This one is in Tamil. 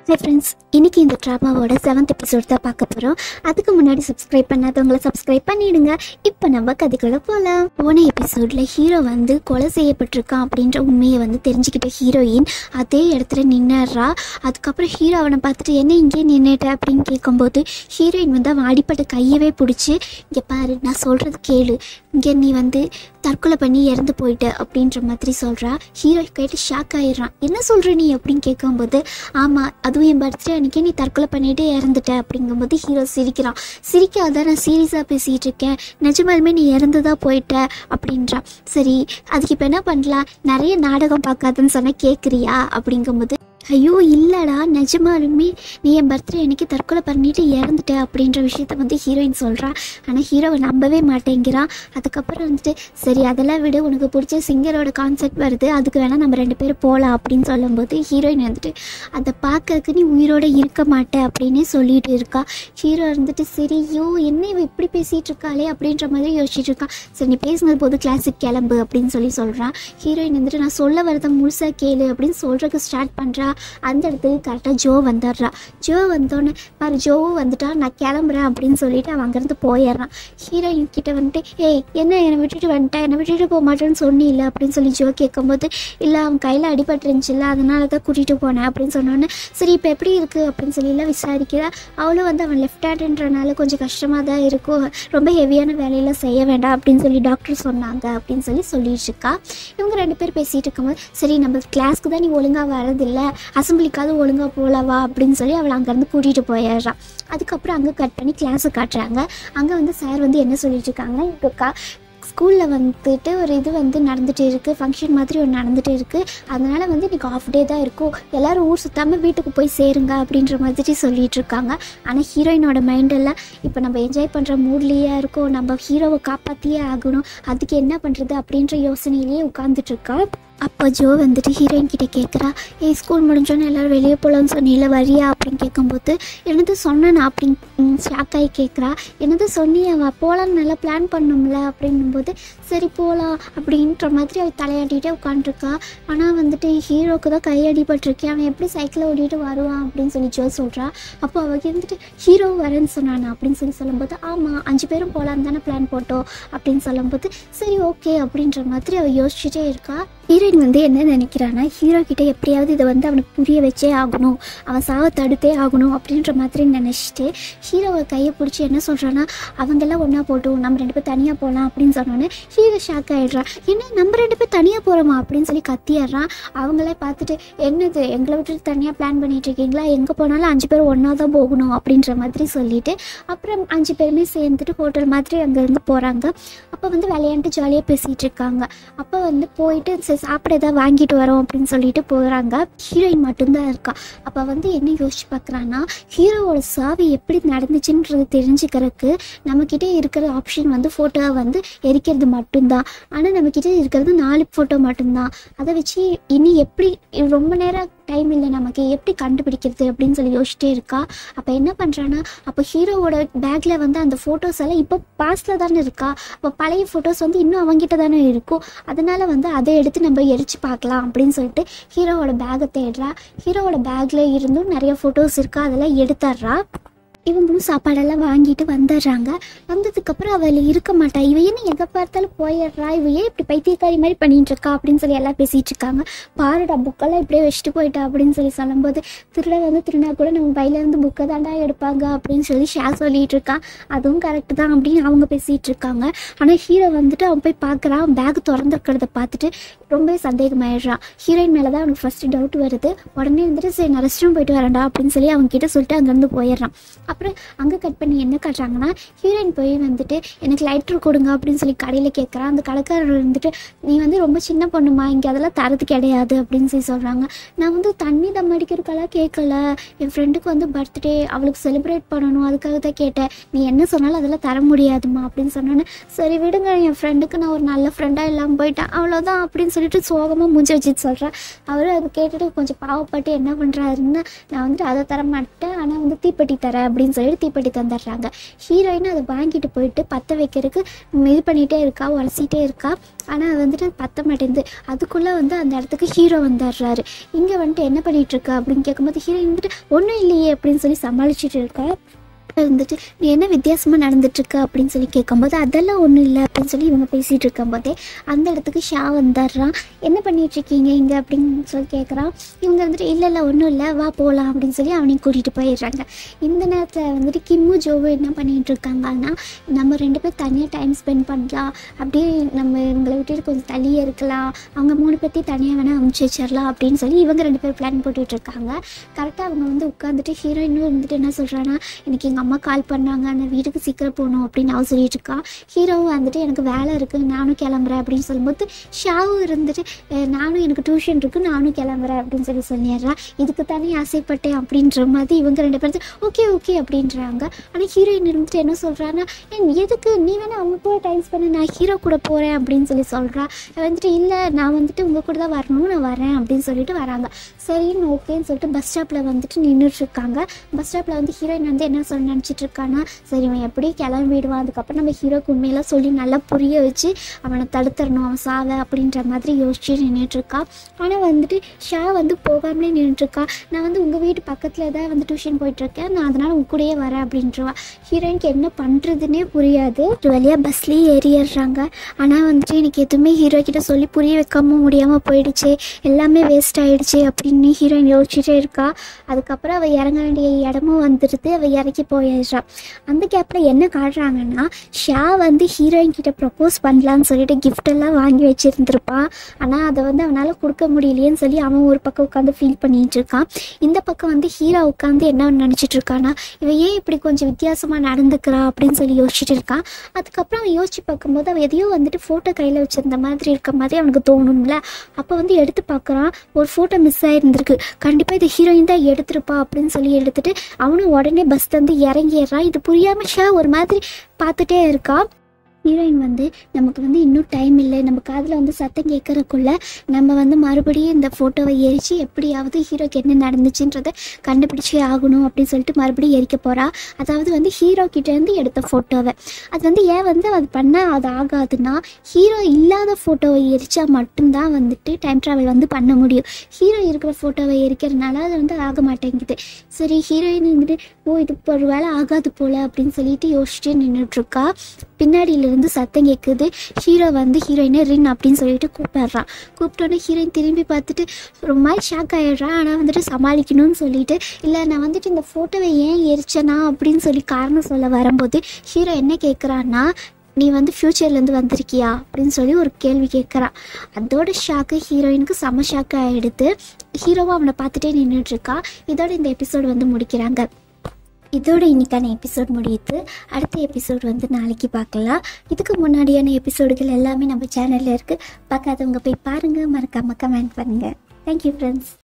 ஹை ஃப்ரெண்ட்ஸ் இன்னைக்கு இந்த ட்ராமாவோட செவன்த் எபிசோட் தான் பார்க்க போகிறோம் அதுக்கு முன்னாடி சப்ஸ்கிரைப் பண்ணாதவங்கள சப்ஸ்கிரைப் பண்ணிடுங்க இப்போ நம்ம கதைக்குள்ள போகலாம் போன எபிசோடில் ஹீரோ வந்து கொலை செய்யப்பட்டிருக்கான் அப்படின்ற உண்மையை வந்து தெரிஞ்சுக்கிட்ட ஹீரோயின் அதே இடத்துல நின்னுறா அதுக்கப்புறம் ஹீரோ அவனை பார்த்துட்டு என்ன இங்கே நின்றுட்ட அப்படின்னு கேட்கும்போது ஹீரோயின் வந்து அவன் அடிப்பட்ட கையவே பிடிச்சி இங்கே பாரு நான் சொல்கிறது கேளு இங்கே நீ வந்து தற்கொலை பண்ணி இறந்து போயிட்ட அப்படின்ற மாதிரி சொல்கிறா ஹீரோ கேட்டு ஷாக் ஆயிடுறான் என்ன சொல்கிற நீ அப்படின்னு கேட்கும்போது ஆமாம் அதுவும் என் பர்த்டே அன்றைக்கி நீ தற்கொலை பண்ணிட்டு இறந்துட்ட அப்படிங்கும்போது ஹீரோ சிரிக்கிறான் சிரிக்காத நான் சீரியஸாக பேசிகிட்டு இருக்கேன் நிஜமாலுமே நீ இறந்து தான் போயிட்ட அப்படின்றான் சரி அதுக்கு இப்போ என்ன பண்ணலாம் நிறைய நாடகம் பார்க்காதுன்னு சொன்னால் கேட்குறியா அப்படிங்கும்போது ஐயோ இல்லைடா நிஜமாலுமே நீ என் பர்த்டே அன்னைக்கு தற்கொலை பண்ணிட்டு இறந்துட்ட அப்படின்ற விஷயத்த வந்து ஹீரோயின் சொல்கிறா ஆனால் ஹீரோவை நம்பவே மாட்டேங்கிறான் அதுக்கப்புறம் வந்துட்டு சரி அதெல்லாம் விட உனக்கு பிடிச்ச சிங்கரோட கான்செப்ட் வருது அதுக்கு வேணால் நம்ம ரெண்டு பேரும் போகலாம் அப்படின்னு சொல்லும்போது ஹீரோயின் வந்துட்டு அதை பார்க்கறதுக்கு நீ உயிரோட இருக்க மாட்ட அப்படின்னே சொல்லிட்டு இருக்கா ஹீரோ இருந்துட்டு சரி ஐயோ என்ன இவ இப்படி பேசிகிட்டு இருக்காளே அப்படின்ற மாதிரி யோசிச்சுட்டு இருக்கான் சரி நீ பேசினது போது கிளாஸுக்கு கிளம்பு அப்படின்னு சொல்லி சொல்கிறான் ஹீரோயின் வந்துட்டு நான் சொல்ல வரதை முழுசாக கேளு அப்படின்னு சொல்கிறதுக்கு ஸ்டார்ட் பண்ணுறா அந்த இடத்துக்கு கரெக்டாக ஜோ வந்துடுறா ஜோ வந்தோடனே பாரு ஜோவும் வந்துட்டா நான் கிளம்புறேன் அப்படின்னு சொல்லிட்டு அவன் அங்கேருந்து போயிடுறான் ஹீரோயின் கிட்ட வந்துட்டு ஏய் என்ன என்னை விட்டுட்டு வந்துட்டேன் என்னை விட்டுட்டு போக மாட்டேன்னு சொன்னில்ல அப்படின்னு சொல்லி ஜோ கேட்கும்போது இல்லை அவன் கையில் அடிபட்டுருந்துச்சுல்ல அதனால தான் கூட்டிகிட்டு போனேன் அப்படின்னு சொன்னோன்னே சரி இப்போ எப்படி இருக்குது அப்படின்னு சொல்லிலாம் விசாரிக்கிறா அவளும் வந்து அவன் லெஃப்ட் ஹேண்டுன்றனால கொஞ்சம் கஷ்டமாக தான் இருக்கும் ரொம்ப ஹெவியான வேலையெல்லாம் செய்ய வேண்டாம் அப்படின்னு சொல்லி டாக்டர் சொன்னாங்க அப்படின்னு சொல்லி சொல்லிட்டு இருக்கா இவங்க ரெண்டு பேர் பேசிகிட்டு இருக்கும்போது சரி நம்ம கிளாஸ்க்கு தான் நீ ஒழுங்காக வரதில்லை அசம்பிளிக்காவது ஒழுங்காக போகலவா அப்படின்னு சொல்லி அவளை அங்கேருந்து கூட்டிகிட்டு போயிடுறான் அதுக்கப்புறம் அங்கே கட் பண்ணி கிளாஸை காட்டுறாங்க அங்கே வந்து சார் வந்து என்ன சொல்லிட்டு இருக்காங்கன்னா இங்கே கா ஸ்கூலில் வந்துட்டு ஒரு இது வந்து நடந்துகிட்டே இருக்குது ஃபங்க்ஷன் மாதிரி ஒன்று நடந்துகிட்டே இருக்குது அதனால் வந்து இன்றைக்கி ஆஃப் டே தான் இருக்கும் எல்லோரும் ஊர் சுற்றாமல் வீட்டுக்கு போய் சேருங்க அப்படின்ற மாதிரி சொல்லிட்டு இருக்காங்க ஆனால் ஹீரோயினோட மைண்டெல்லாம் இப்போ நம்ம என்ஜாய் பண்ணுற மூட்லேயே இருக்கோம் நம்ம ஹீரோவை காப்பாற்றியே ஆகணும் அதுக்கு என்ன பண்ணுறது அப்படின்ற யோசனையிலேயே உட்காந்துட்டு இருக்கா அப்போ ஜோ வந்துட்டு ஹீரோயின் கிட்ட கேட்குறா ஏய் ஸ்கூல் முடிஞ்சோன்னே எல்லோரும் வெளியே போகலான்னு சொன்னீங்கள வரியா அப்படின்னு கேட்கும்போது என்னது சொன்னேன் அப்படின்னு ஷாக் ஆகி கேட்குறா என்னது சொன்னியவா போகலான்னு நல்லா பிளான் பண்ணோம்ல அப்படின்னும்போது சரி போகலாம் அப்படின்ற மாதிரி அவள் தலையாட்டிகிட்டே உட்காந்துருக்கா ஆனால் வந்துட்டு ஹீரோக்கு தான் கை அடிபட்டிருக்கேன் அவன் எப்படி சைக்கிளை ஓட்டிகிட்டு வருவான் அப்படின்னு சொல்லி ஜோ சொல்கிறா அப்போ அவள் வந்துட்டு ஹீரோ வரேன்னு சொன்னானா அப்படின்னு சொல்லி சொல்லும்போது ஆமாம் அஞ்சு பேரும் போகலான்னு தானே பிளான் போட்டோம் அப்படின்னு சொல்லும்போது சரி ஓகே அப்படின்ற மாதிரி அவள் யோசிச்சுட்டே இருக்கா ஹீரோயின் வந்து என்ன நினைக்கிறான்னா ஹீரோ கிட்ட எப்படியாவது இதை வந்து அவனுக்கு புரிய வச்சே ஆகணும் அவன் சாவை தடுத்தே ஆகணும் அப்படின்ற மாதிரி நினச்சிட்டு ஹீரோவை கையை பிடிச்சி என்ன சொல்கிறான்னா அவங்கெல்லாம் ஒன்றா போட்டும் நம்ம ரெண்டு பேர் தனியாக போகலாம் அப்படின்னு சொன்னோன்னே ஹீரோ ஷாக் ஆகிடுறான் என்ன நம்ம ரெண்டு பேர் தனியாக போகிறோமா அப்படின்னு சொல்லி கத்திடுறான் அவங்களே பார்த்துட்டு என்னது எங்களை விட்டுட்டு தனியாக பிளான் பண்ணிட்டு இருக்கீங்களா எங்கே போனாலும் அஞ்சு பேர் ஒன்றா தான் போகணும் அப்படின்ற மாதிரி சொல்லிட்டு அப்புறம் அஞ்சு பேருமே சேர்ந்துட்டு ஹோட்டல் மாதிரி அங்கேருந்து போகிறாங்க அப்போ வந்து விளையாண்டு ஜாலியாக பேசிகிட்டு இருக்காங்க அப்போ வந்து போயிட்டு சரி சாப்பிட ஏதாவது வாங்கிட்டு வரோம் அப்படின்னு சொல்லிட்டு போகிறாங்க ஹீரோயின் மட்டும்தான் இருக்கா அப்போ வந்து என்ன யோசிச்சு பார்க்குறான்னா ஹீரோவோட சாவி எப்படி நடந்துச்சுன்றது தெரிஞ்சுக்கிறதுக்கு நம்மக்கிட்ட இருக்கிற ஆப்ஷன் வந்து ஃபோட்டோவை வந்து எரிக்கிறது மட்டும்தான் ஆனால் நம்மக்கிட்ட இருக்கிறது நாலு ஃபோட்டோ மட்டும்தான் அதை வச்சு இனி எப்படி ரொம்ப நேரம் டைம் இல்லை நமக்கு எப்படி கண்டுபிடிக்கிறது அப்படின்னு சொல்லி யோசிச்சிட்டே இருக்கா அப்போ என்ன பண்ணுறான்னா அப்போ ஹீரோவோட பேக்கில் வந்து அந்த ஃபோட்டோஸ் எல்லாம் இப்போ பாஸ்டில் தானே இருக்கா அப்போ பழைய ஃபோட்டோஸ் வந்து இன்னும் அவங்ககிட்ட தானே இருக்கும் அதனால் வந்து அதை எடுத்து நம்ம எரிச்சு பார்க்கலாம் அப்படின்னு சொல்லிட்டு ஹீரோவோட பேக்கை தேடுறா ஹீரோவோட பேக்கில் இருந்தும் நிறைய ஃபோட்டோஸ் இருக்கா அதெல்லாம் எடுத்துட்றா இவங்களும் சாப்பாடெல்லாம் வாங்கிட்டு வந்துடுறாங்க வந்ததுக்கப்புறம் அவள் இருக்க மாட்டா இவ என்ன எங்கே பார்த்தாலும் போயிடுறா இவ ஏன் இப்படி பைத்தியக்காரி மாதிரி பண்ணிட்டு இருக்கா அப்படின்னு சொல்லி எல்லாம் பேசிகிட்டு இருக்காங்க பாருடா புக்கெல்லாம் இப்படியே வச்சுட்டு போயிட்டா அப்படின்னு சொல்லி சொல்லும்போது திருட வந்து திருடா கூட நம்ம பையில இருந்து புக்கை தாண்டா எடுப்பாங்க அப்படின்னு சொல்லி ஷேர் சொல்லிட்டு இருக்கான் அதுவும் கரெக்டு தான் அப்படின்னு அவங்க பேசிகிட்டு இருக்காங்க ஆனால் ஹீரோ வந்துட்டு அவன் போய் பார்க்குறான் பேக் திறந்துருக்கிறத பார்த்துட்டு ரொம்பவே சந்தேகமாயிடுறான் ஹீரோயின் மேலே தான் அவனுக்கு ஃபஸ்ட்டு டவுட் வருது உடனே வந்துட்டு சரி நான் ரெஸ்ட் ரூம் போயிட்டு வரேன்டா அப்படின்னு சொல்லி அவங்க கிட்ட சொல்லிட்டு அங்கேருந்து போயிடுறான் அப்புறம் அங்கே கட் பண்ணி என்ன காட்டுறாங்கன்னா ஹீரோயின் போய் வந்துட்டு எனக்கு லைட்டர் கொடுங்க அப்படின்னு சொல்லி கடையில் கேட்குறான் அந்த கடைக்காரர் வந்துட்டு நீ வந்து ரொம்ப சின்ன பொண்ணுமா இங்கே அதெல்லாம் தரது கிடையாது அப்படின்னு சொல்லி சொல்கிறாங்க நான் வந்து தண்ணி தம் அடிக்கிறதுக்கெல்லாம் கேட்கல என் ஃப்ரெண்டுக்கு வந்து பர்த்டே அவளுக்கு செலிப்ரேட் பண்ணணும் அதுக்காக தான் கேட்டேன் நீ என்ன சொன்னாலும் அதெல்லாம் தர முடியாதுமா அப்படின்னு சொன்னோன்னே சரி விடுங்க என் ஃப்ரெண்டுக்கு நான் ஒரு நல்ல ஃப்ரெண்டாக இல்லாமல் போயிட்டேன் அவ்வளோதான் அப்படின்னு சொல்லிட்டு சோகமாக மூஞ்சி வச்சுட்டு சொல்கிறேன் அவர் அதை கேட்டுட்டு கொஞ்சம் பாவப்பட்டு என்ன பண்ணுறாருன்னு நான் வந்துட்டு அதை தர மாட்டேன் ஆனால் வந்து தீப்பெட்டி தரேன் அப்படின்னு அப்படின்னு சொல்லிட்டு தீப்பெட்டி தந்துடுறாங்க ஹீரோயின் அதை வாங்கிட்டு போயிட்டு பற்ற வைக்கிறதுக்கு இது பண்ணிகிட்டே இருக்கா உரசிட்டே இருக்கா ஆனால் வந்துட்டு பத்த மாட்டேங்குது அதுக்குள்ளே வந்து அந்த இடத்துக்கு ஹீரோ வந்துடுறாரு இங்கே வந்துட்டு என்ன பண்ணிட்டு இருக்கா அப்படின்னு கேட்கும்போது ஹீரோயின் வந்துட்டு ஒன்றும் இல்லையே அப்படின்னு சொல்லி சமாளிச்சுட்டு இருக்கா வந்துட்டு நீ என்ன வித்தியாசமாக நடந்துட்டுருக்க அப்படின்னு சொல்லி கேட்கும்போது அதெல்லாம் ஒன்றும் இல்லை அப்படின்னு சொல்லி இவங்க பேசிகிட்டு இருக்கும்போதே அந்த இடத்துக்கு ஷா வந்துடுறான் என்ன பண்ணிட்டு இருக்கீங்க இங்கே அப்படின்னு சொல்லி கேட்குறான் இவங்க வந்துட்டு இல்லை இல்லை ஒன்றும் இல்லை வா போகலாம் அப்படின்னு சொல்லி அவனையும் கூட்டிகிட்டு போயிடுறாங்க இந்த நேரத்தில் வந்துட்டு கிம்மு ஜோவும் என்ன பண்ணிட்டு இருக்காங்கன்னா நம்ம ரெண்டு பேர் தனியாக டைம் ஸ்பெண்ட் பண்ணலாம் அப்படியே நம்ம இவங்களை விட்டுட்டு கொஞ்சம் தள்ளியே இருக்கலாம் அவங்க மூணு பேர்த்தையும் தனியாக வேணால் அமுச்சு வச்சிடலாம் அப்படின்னு சொல்லி இவங்க ரெண்டு பேர் பிளான் போட்டுட்டு இருக்காங்க கரெக்டாக அவங்க வந்து உட்காந்துட்டு ஹீரோயினும் வந்துட்டு என்ன சொல்கிறான்னா எனக்கு எங்கள் அம்மா கால் பண்ணாங்க நான் வீட்டுக்கு சீக்கிரம் போகணும் அப்படின்னு அவள் சொல்லிட்டு இருக்கா ஹீரோவும் வந்துட்டு எனக்கு வேலை இருக்குது நானும் கிளம்புறேன் அப்படின்னு சொல்லும்போது ஷாவும் இருந்துட்டு "அஹ், நானும் எனக்கு டியூஷன் இருக்குது நானும் கிளம்புறேன் அப்படின்னு சொல்லி சொல்லிடுறா இதுக்கு தானே ஆசைப்பட்டேன் அப்படின்ற மாதிரி இவங்க ரெண்டு பேரும் ஓகே ஓகே அப்படின்றாங்க ஆனால் ஹீரோயின் இருந்துட்டு என்ன சொல்கிறான்னா எதுக்கு நீ வேணா அவங்க கூட டைம் ஸ்பெண்ட் நான் ஹீரோ கூட போகிறேன் அப்படின்னு சொல்லி சொல்கிறா வந்துட்டு இல்லை நான் வந்துட்டு உங்கள் கூட தான் வரணும் நான் வரேன் அப்படின்னு சொல்லிட்டு வராங்க சரின்னு ஓகேன்னு சொல்லிட்டு பஸ் ஸ்டாப்பில் வந்துட்டு நின்றுட்டு இருக்காங்க பஸ் ஸ்டாப்பில் வந்து ஹீரோயின் வந்து என்ன சொல்ல நினச்சிட்டு இருக்கான்னா சரி இவன் எப்படியும் கிளம்பிடுவான் அதுக்கப்புறம் நம்ம ஹீரோக்கு உண்மையெல்லாம் சொல்லி நல்லா புரிய வச்சு அவனை தடுத்துடணும் அவன் சாவ அப்படின்ற மாதிரி யோசிச்சு நின்றுட்டு இருக்கா ஆனால் வந்துட்டு ஷா வந்து போகாமலே நின்றுட்டு இருக்கா நான் வந்து உங்கள் வீட்டு பக்கத்தில் தான் வந்து டியூஷன் போயிட்டுருக்கேன் நான் அதனால் உங்க கூடயே வரேன் அப்படின்றவா ஹீரோயினுக்கு என்ன பண்ணுறதுனே புரியாது ஒரு வழியாக பஸ்லேயே ஏறிடுறாங்க ஆனால் வந்துட்டு எனக்கு எதுவுமே ஹீரோ கிட்ட சொல்லி புரிய வைக்காம முடியாமல் போயிடுச்சு எல்லாமே வேஸ்ட் ஆயிடுச்சு அப்படின்னு ஹீரோயின் யோசிச்சுட்டே இருக்கா அதுக்கப்புறம் அவள் இறங்க வேண்டிய இடமும் வந்துடுது அவள் இறக்கி போயிடுறா அந்த கேப்பில் என்ன காட்டுறாங்கன்னா ஷா வந்து ஹீரோயின் கிட்ட ப்ரப்போஸ் பண்ணலான்னு சொல்லிட்டு gift எல்லாம் வாங்கி வச்சுருந்துருப்பான் ஆனால் அதை வந்து அவனால் கொடுக்க முடியலையேன்னு சொல்லி அவன் ஒரு பக்கம் உட்காந்து ஃபீல் பண்ணிட்டு இருக்கான் இந்த பக்கம் வந்து ஹீரோ உட்காந்து என்ன நினச்சிட்டு இருக்கான்னா இவன் ஏன் இப்படி கொஞ்சம் வித்தியாசமாக நடந்துக்கிறா அப்படின்னு சொல்லி யோசிச்சுட்டு இருக்கான் அதுக்கப்புறம் அவன் யோசிச்சு பார்க்கும்போது அவன் எதையோ வந்துட்டு ஃபோட்டோ கையில் வச்சிருந்த மாதிரி இருக்க மாதிரி அவனுக்கு தோணும்ல அப்போ வந்து எடுத்து பார்க்குறான் ஒரு ஃபோட்டோ மிஸ் ஆகிருந்திருக்கு கண்டிப்பாக இது ஹீரோயின் தான் எடுத்திருப்பா அப்படின்னு சொல்லி எடுத்துட்டு அவனும் உடனே பஸ் வந்து இறங்கிடுறான் இது புரியாம ஷா ஒரு மாதிரி பார்த்துட்டே இருக்கா ஹீரோயின் வந்து நமக்கு வந்து இன்னும் டைம் இல்லை நம்ம காதில் வந்து சத்தம் கேட்கறக்குள்ள நம்ம வந்து மறுபடியும் இந்த ஃபோட்டோவை எரித்து எப்படியாவது ஹீரோக்கு என்ன நடந்துச்சுன்றதை கண்டுபிடிச்சே ஆகணும் அப்படின்னு சொல்லிட்டு மறுபடியும் எரிக்க போகிறா அதாவது வந்து ஹீரோ கிட்டேருந்து எடுத்த ஃபோட்டோவை அது வந்து ஏன் வந்து அது பண்ணால் அது ஆகாதுன்னா ஹீரோ இல்லாத ஃபோட்டோவை எரிச்சா மட்டும்தான் வந்துட்டு டைம் ட்ராவல் வந்து பண்ண முடியும் ஹீரோ இருக்கிற ஃபோட்டோவை எரிக்கிறதுனால அது வந்து ஆக மாட்டேங்குது சரி ஹீரோயின் வந்துட்டு ஓ இது இப்போ ஒரு வேலை ஆகாது போல அப்படின்னு சொல்லிட்டு யோசிச்சுட்டு நின்றுட்டுருக்கா பின்னாடியிலேருந்து சத்தம் கேட்குது ஹீரோ வந்து ஹீரோயினை ரின் அப்படின்னு சொல்லிட்டு கூப்பிடுறான் கூப்பிட்டோன்னே ஹீரோயின் திரும்பி பார்த்துட்டு ரொம்ப மாதிரி ஷாக் ஆகிடுறான் ஆனால் வந்துட்டு சமாளிக்கணும்னு சொல்லிட்டு இல்லை நான் வந்துட்டு இந்த ஃபோட்டோவை ஏன் எரிச்சனா அப்படின்னு சொல்லி காரணம் சொல்ல வரும்போது ஹீரோ என்ன கேட்குறான்னா நீ வந்து ஃப்யூச்சர்லேருந்து வந்திருக்கியா அப்படின்னு சொல்லி ஒரு கேள்வி கேட்குறான் அதோட ஷாக்கு ஹீரோயினுக்கு செம ஷாக்கு ஆகிடுது ஹீரோவும் அவனை பார்த்துட்டே நின்றுட்டுருக்கா இதோட இந்த எபிசோடு வந்து முடிக்கிறாங்க இதோட இன்னைக்கான எபிசோட் முடியுது அடுத்த எபிசோட் வந்து நாளைக்கு பார்க்கலாம் இதுக்கு முன்னாடியான எபிசோடுகள் எல்லாமே நம்ம சேனலில் இருக்குது பார்க்காதவங்க போய் பாருங்கள் மறக்காம கமெண்ட் பண்ணுங்கள் தேங்க்யூ ஃப்ரெண்ட்ஸ்